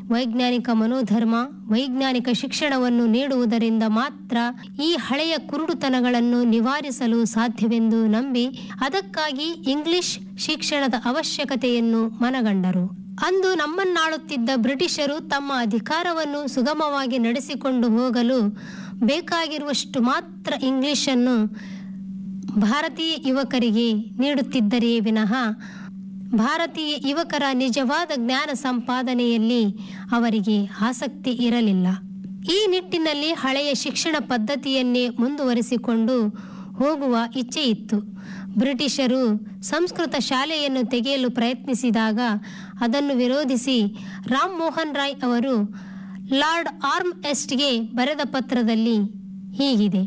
ವೈಜ್ಞಾನಿಕ ಮನೋಧರ್ಮ ವೈಜ್ಞಾನಿಕ ಶಿಕ್ಷಣವನ್ನು ನೀಡುವುದರಿಂದ ಮಾತ್ರ ಈ ಹಳೆಯ ಕುರುಡುತನಗಳನ್ನು ನಿವಾರಿಸಲು ಸಾಧ್ಯವೆಂದು ನಂಬಿ ಅದಕ್ಕಾಗಿ ಇಂಗ್ಲಿಷ್ ಶಿಕ್ಷಣದ ಅವಶ್ಯಕತೆಯನ್ನು ಮನಗಂಡರು ಅಂದು ನಮ್ಮನ್ನಾಳುತ್ತಿದ್ದ ಬ್ರಿಟಿಷರು ತಮ್ಮ ಅಧಿಕಾರವನ್ನು ಸುಗಮವಾಗಿ ನಡೆಸಿಕೊಂಡು ಹೋಗಲು ಬೇಕಾಗಿರುವಷ್ಟು ಮಾತ್ರ ಇಂಗ್ಲಿಷನ್ನು ಭಾರತೀಯ ಯುವಕರಿಗೆ ನೀಡುತ್ತಿದ್ದರೇ ವಿನಃ ಭಾರತೀಯ ಯುವಕರ ನಿಜವಾದ ಜ್ಞಾನ ಸಂಪಾದನೆಯಲ್ಲಿ ಅವರಿಗೆ ಆಸಕ್ತಿ ಇರಲಿಲ್ಲ ಈ ನಿಟ್ಟಿನಲ್ಲಿ ಹಳೆಯ ಶಿಕ್ಷಣ ಪದ್ಧತಿಯನ್ನೇ ಮುಂದುವರಿಸಿಕೊಂಡು ಹೋಗುವ ಇಚ್ಛೆ ಇತ್ತು ಬ್ರಿಟಿಷರು ಸಂಸ್ಕೃತ ಶಾಲೆಯನ್ನು ತೆಗೆಯಲು ಪ್ರಯತ್ನಿಸಿದಾಗ ಅದನ್ನು ವಿರೋಧಿಸಿ ರಾಮ್ ಮೋಹನ್ ರಾಯ್ ಅವರು ಲಾರ್ಡ್ ಆರ್ಮ್ ಎಸ್ಟ್ಗೆ ಬರೆದ ಪತ್ರದಲ್ಲಿ ಹೀಗಿದೆ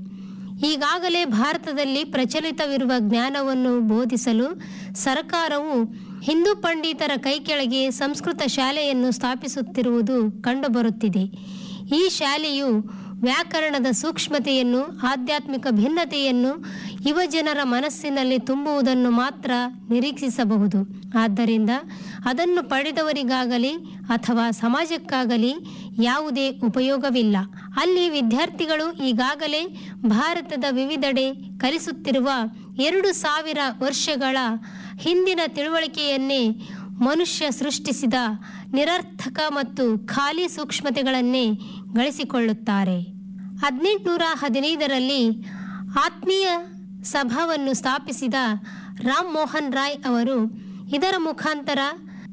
ಈಗಾಗಲೇ ಭಾರತದಲ್ಲಿ ಪ್ರಚಲಿತವಿರುವ ಜ್ಞಾನವನ್ನು ಬೋಧಿಸಲು ಸರ್ಕಾರವು ಹಿಂದೂ ಪಂಡಿತರ ಕೈಕೆಳಗೆ ಸಂಸ್ಕೃತ ಶಾಲೆಯನ್ನು ಸ್ಥಾಪಿಸುತ್ತಿರುವುದು ಕಂಡುಬರುತ್ತಿದೆ ಈ ಶಾಲೆಯು ವ್ಯಾಕರಣದ ಸೂಕ್ಷ್ಮತೆಯನ್ನು ಆಧ್ಯಾತ್ಮಿಕ ಭಿನ್ನತೆಯನ್ನು ಯುವಜನರ ಮನಸ್ಸಿನಲ್ಲಿ ತುಂಬುವುದನ್ನು ಮಾತ್ರ ನಿರೀಕ್ಷಿಸಬಹುದು ಆದ್ದರಿಂದ ಅದನ್ನು ಪಡೆದವರಿಗಾಗಲಿ ಅಥವಾ ಸಮಾಜಕ್ಕಾಗಲಿ ಯಾವುದೇ ಉಪಯೋಗವಿಲ್ಲ ಅಲ್ಲಿ ವಿದ್ಯಾರ್ಥಿಗಳು ಈಗಾಗಲೇ ಭಾರತದ ವಿವಿಧೆಡೆ ಕಲಿಸುತ್ತಿರುವ ಎರಡು ಸಾವಿರ ವರ್ಷಗಳ ಹಿಂದಿನ ತಿಳುವಳಿಕೆಯನ್ನೇ ಮನುಷ್ಯ ಸೃಷ್ಟಿಸಿದ ನಿರರ್ಥಕ ಮತ್ತು ಖಾಲಿ ಸೂಕ್ಷ್ಮತೆಗಳನ್ನೇ ಗಳಿಸಿಕೊಳ್ಳುತ್ತಾರೆ ಹದಿನೆಂಟುನೂರ ಹದಿನೈದರಲ್ಲಿ ಆತ್ಮೀಯ ಸಭಾವನ್ನು ಸ್ಥಾಪಿಸಿದ ರಾಮ್ ಮೋಹನ್ ರಾಯ್ ಅವರು ಇದರ ಮುಖಾಂತರ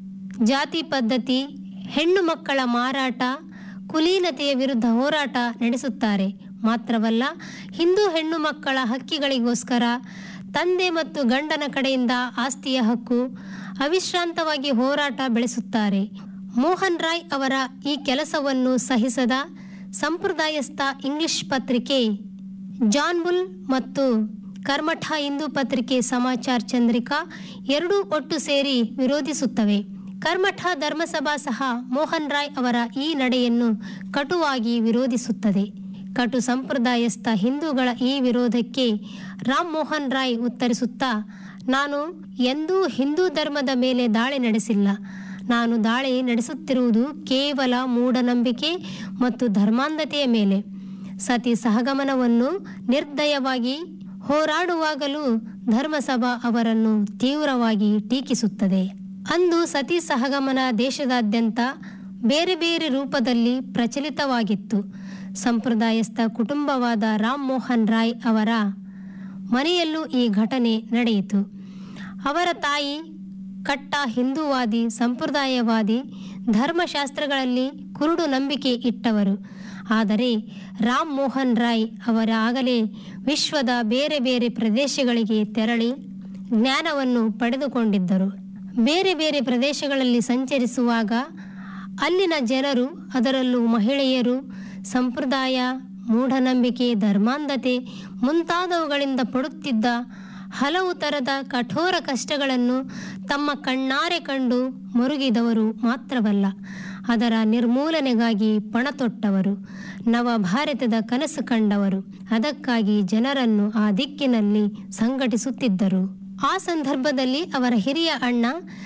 ಜಾತಿ ಪದ್ಧತಿ ಹೆಣ್ಣು ಮಕ್ಕಳ ಮಾರಾಟ ಕುಲೀನತೆಯ ವಿರುದ್ಧ ಹೋರಾಟ ನಡೆಸುತ್ತಾರೆ ಮಾತ್ರವಲ್ಲ ಹಿಂದೂ ಹೆಣ್ಣು ಮಕ್ಕಳ ಹಕ್ಕಿಗಳಿಗೋಸ್ಕರ ತಂದೆ ಮತ್ತು ಗಂಡನ ಕಡೆಯಿಂದ ಆಸ್ತಿಯ ಹಕ್ಕು ಅವಿಶ್ರಾಂತವಾಗಿ ಹೋರಾಟ ಬೆಳೆಸುತ್ತಾರೆ ಮೋಹನ್ ರಾಯ್ ಅವರ ಈ ಕೆಲಸವನ್ನು ಸಹಿಸದ ಸಂಪ್ರದಾಯಸ್ಥ ಇಂಗ್ಲಿಷ್ ಪತ್ರಿಕೆ ಜಾನ್ ಬುಲ್ ಮತ್ತು ಕರ್ಮಠ ಹಿಂದೂ ಪತ್ರಿಕೆ ಸಮಾಚಾರ್ ಚಂದ್ರಿಕಾ ಎರಡೂ ಒಟ್ಟು ಸೇರಿ ವಿರೋಧಿಸುತ್ತವೆ ಕರ್ಮಠ ಧರ್ಮಸಭಾ ಸಹ ಮೋಹನ್ ರಾಯ್ ಅವರ ಈ ನಡೆಯನ್ನು ಕಟುವಾಗಿ ವಿರೋಧಿಸುತ್ತದೆ ಕಟು ಸಂಪ್ರದಾಯಸ್ಥ ಹಿಂದೂಗಳ ಈ ವಿರೋಧಕ್ಕೆ ರಾಮ್ ಮೋಹನ್ ರಾಯ್ ಉತ್ತರಿಸುತ್ತಾ ನಾನು ಎಂದೂ ಹಿಂದೂ ಧರ್ಮದ ಮೇಲೆ ದಾಳಿ ನಡೆಸಿಲ್ಲ ನಾನು ದಾಳಿ ನಡೆಸುತ್ತಿರುವುದು ಕೇವಲ ಮೂಢನಂಬಿಕೆ ಮತ್ತು ಧರ್ಮಾಂಧತೆಯ ಮೇಲೆ ಸತಿ ಸಹಗಮನವನ್ನು ನಿರ್ದಯವಾಗಿ ಹೋರಾಡುವಾಗಲೂ ಧರ್ಮಸಭಾ ಅವರನ್ನು ತೀವ್ರವಾಗಿ ಟೀಕಿಸುತ್ತದೆ ಅಂದು ಸತಿ ಸಹಗಮನ ದೇಶದಾದ್ಯಂತ ಬೇರೆ ಬೇರೆ ರೂಪದಲ್ಲಿ ಪ್ರಚಲಿತವಾಗಿತ್ತು ಸಂಪ್ರದಾಯಸ್ಥ ಕುಟುಂಬವಾದ ರಾಮ್ ಮೋಹನ್ ರಾಯ್ ಅವರ ಮನೆಯಲ್ಲೂ ಈ ಘಟನೆ ನಡೆಯಿತು ಅವರ ತಾಯಿ ಕಟ್ಟ ಹಿಂದೂವಾದಿ ಸಂಪ್ರದಾಯವಾದಿ ಧರ್ಮಶಾಸ್ತ್ರಗಳಲ್ಲಿ ಕುರುಡು ನಂಬಿಕೆ ಇಟ್ಟವರು ಆದರೆ ರಾಮ್ ಮೋಹನ್ ರಾಯ್ ಅವರ ಆಗಲೇ ವಿಶ್ವದ ಬೇರೆ ಬೇರೆ ಪ್ರದೇಶಗಳಿಗೆ ತೆರಳಿ ಜ್ಞಾನವನ್ನು ಪಡೆದುಕೊಂಡಿದ್ದರು ಬೇರೆ ಬೇರೆ ಪ್ರದೇಶಗಳಲ್ಲಿ ಸಂಚರಿಸುವಾಗ ಅಲ್ಲಿನ ಜನರು ಅದರಲ್ಲೂ ಮಹಿಳೆಯರು ಸಂಪ್ರದಾಯ ಮೂಢನಂಬಿಕೆ ಧರ್ಮಾಂಧತೆ ಮುಂತಾದವುಗಳಿಂದ ಪಡುತ್ತಿದ್ದ ಹಲವು ಥರದ ಕಠೋರ ಕಷ್ಟಗಳನ್ನು ತಮ್ಮ ಕಣ್ಣಾರೆ ಕಂಡು ಮರುಗಿದವರು ಮಾತ್ರವಲ್ಲ ಅದರ ನಿರ್ಮೂಲನೆಗಾಗಿ ಪಣತೊಟ್ಟವರು ನವ ಭಾರತದ ಕನಸು ಕಂಡವರು ಅದಕ್ಕಾಗಿ ಜನರನ್ನು ಆ ದಿಕ್ಕಿನಲ್ಲಿ ಸಂಘಟಿಸುತ್ತಿದ್ದರು ಆ ಸಂದರ್ಭದಲ್ಲಿ ಅವರ ಹಿರಿಯ ಅಣ್ಣ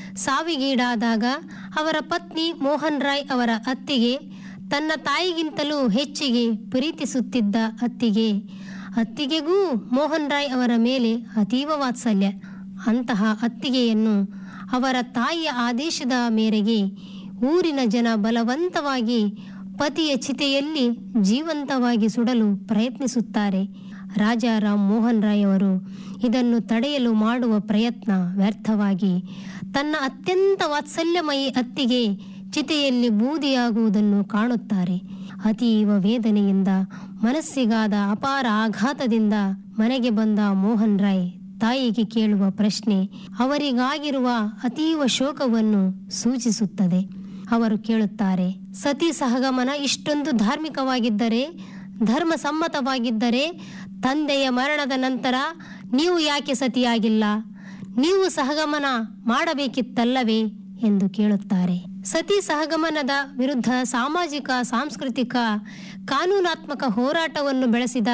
ಸಾವಿಗೀಡಾದಾಗ ಅವರ ಪತ್ನಿ ಮೋಹನ್ ರಾಯ್ ಅವರ ಅತ್ತಿಗೆ ತನ್ನ ತಾಯಿಗಿಂತಲೂ ಹೆಚ್ಚಿಗೆ ಪ್ರೀತಿಸುತ್ತಿದ್ದ ಅತ್ತಿಗೆ ಅತ್ತಿಗೆಗೂ ಮೋಹನ್ ರಾಯ್ ಅವರ ಮೇಲೆ ಅತೀವ ವಾತ್ಸಲ್ಯ ಅಂತಹ ಅತ್ತಿಗೆಯನ್ನು ಅವರ ತಾಯಿಯ ಆದೇಶದ ಮೇರೆಗೆ ಊರಿನ ಜನ ಬಲವಂತವಾಗಿ ಪತಿಯ ಚಿತೆಯಲ್ಲಿ ಜೀವಂತವಾಗಿ ಸುಡಲು ಪ್ರಯತ್ನಿಸುತ್ತಾರೆ ರಾಜಾ ರಾಮ್ ಮೋಹನ್ ರಾಯ್ ಅವರು ಇದನ್ನು ತಡೆಯಲು ಮಾಡುವ ಪ್ರಯತ್ನ ವ್ಯರ್ಥವಾಗಿ ತನ್ನ ಅತ್ಯಂತ ವಾತ್ಸಲ್ಯಮಯಿ ಅತ್ತಿಗೆ ಚಿತೆಯಲ್ಲಿ ಬೂದಿಯಾಗುವುದನ್ನು ಕಾಣುತ್ತಾರೆ ಅತೀವ ವೇದನೆಯಿಂದ ಮನಸ್ಸಿಗಾದ ಅಪಾರ ಆಘಾತದಿಂದ ಮನೆಗೆ ಬಂದ ಮೋಹನ್ ರಾಯ್ ತಾಯಿಗೆ ಕೇಳುವ ಪ್ರಶ್ನೆ ಅವರಿಗಾಗಿರುವ ಅತೀವ ಶೋಕವನ್ನು ಸೂಚಿಸುತ್ತದೆ ಅವರು ಕೇಳುತ್ತಾರೆ ಸತಿ ಸಹಗಮನ ಇಷ್ಟೊಂದು ಧಾರ್ಮಿಕವಾಗಿದ್ದರೆ ಧರ್ಮ ಸಮ್ಮತವಾಗಿದ್ದರೆ ತಂದೆಯ ಮರಣದ ನಂತರ ನೀವು ಯಾಕೆ ಸತಿಯಾಗಿಲ್ಲ ನೀವು ಸಹಗಮನ ಮಾಡಬೇಕಿತ್ತಲ್ಲವೇ ಎಂದು ಕೇಳುತ್ತಾರೆ ಸತಿ ಸಹಗಮನದ ವಿರುದ್ಧ ಸಾಮಾಜಿಕ ಸಾಂಸ್ಕೃತಿಕ ಕಾನೂನಾತ್ಮಕ ಹೋರಾಟವನ್ನು ಬೆಳೆಸಿದ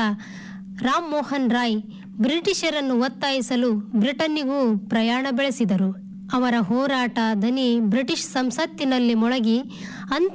ರಾಮ್ ಮೋಹನ್ ರಾಯ್ ಬ್ರಿಟಿಷರನ್ನು ಒತ್ತಾಯಿಸಲು ಬ್ರಿಟನ್ನಿಗೂ ಪ್ರಯಾಣ ಬೆಳೆಸಿದರು ಅವರ ಹೋರಾಟ ದನಿ ಬ್ರಿಟಿಷ್ ಸಂಸತ್ತಿನಲ್ಲಿ ಮೊಳಗಿ ಅಂತಿಮ